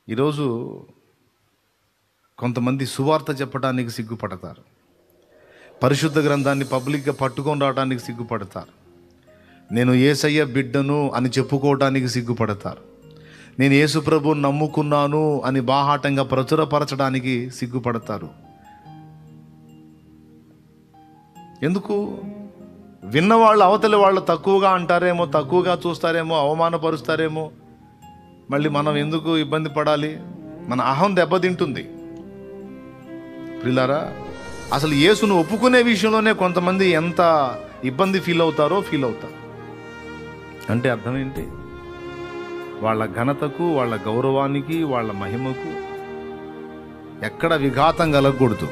ఈరోజు కొంతమంది సువార్త చెప్పడానికి సిగ్గుపడతారు పరిశుద్ధ గ్రంథాన్ని పబ్లిక్గా పట్టుకొని రావడానికి సిగ్గుపడతారు నేను ఏసయ్య బిడ్డను అని చెప్పుకోవడానికి సిగ్గుపడతారు నేను యేసుప్రభు నమ్ముకున్నాను అని బాహాటంగా ప్రచురపరచడానికి సిగ్గుపడతారు ఎందుకు విన్నవాళ్ళు అవతలి వాళ్ళు తక్కువగా అంటారేమో తక్కువగా చూస్తారేమో అవమానపరుస్తారేమో మళ్ళీ మనం ఎందుకు ఇబ్బంది పడాలి మన అహం దెబ్బతింటుంది ప్రిలారా అసలు యేసును ఒప్పుకునే విషయంలోనే కొంతమంది ఎంత ఇబ్బంది ఫీల్ అవుతారో ఫీల్ అవుతారు అంటే అర్థం ఏంటి వాళ్ళ ఘనతకు వాళ్ళ గౌరవానికి వాళ్ళ మహిమకు ఎక్కడ విఘాతం కలగకూడదు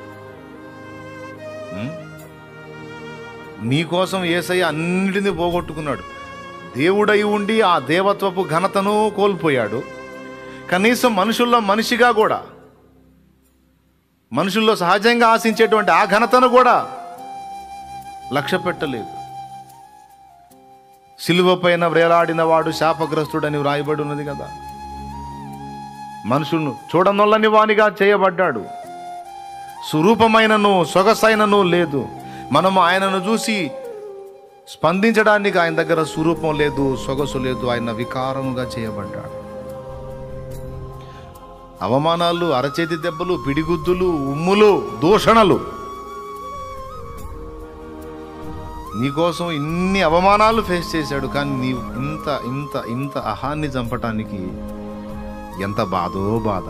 ఉం? నీకోసం ఏసయ్య అన్నిటినీ పోగొట్టుకున్నాడు దేవుడై ఉండి ఆ దేవత్వపు ఘనతను కోల్పోయాడు కనీసం మనుషుల్లో మనిషిగా కూడా మనుషుల్లో సహజంగా ఆశించేటువంటి ఆ ఘనతను కూడా లక్ష్య పెట్టలేదు సిలువ పైన వ్రేలాడిన వాడు శాపగ్రస్తుడని వ్రాయబడి ఉన్నది కదా మనుషులను చూడనొల్లని వానిగా చేయబడ్డాడు స్వరూపమైనను సొగసైనను లేదు మనము ఆయనను చూసి స్పందించడానికి ఆయన దగ్గర స్వరూపం లేదు సొగసు లేదు ఆయన వికారముగా చేయబడ్డాడు అవమానాలు అరచేతి దెబ్బలు పిడిగుద్దులు ఉమ్ములు దూషణలు నీకోసం ఇన్ని అవమానాలు ఫేస్ చేశాడు కానీ నీవు ఇంత ఇంత ఇంత అహాన్ని చంపటానికి ఎంత బాధో బాధ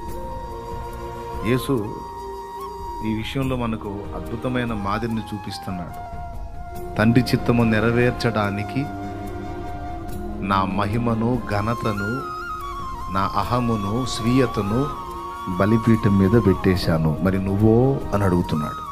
యేసు ఈ విషయంలో మనకు అద్భుతమైన మాదిరిని చూపిస్తున్నాడు తండ్రి చిత్తము నెరవేర్చడానికి నా మహిమను ఘనతను నా అహమును స్వీయతను బలిపీఠం మీద పెట్టేశాను మరి నువ్వో అని అడుగుతున్నాడు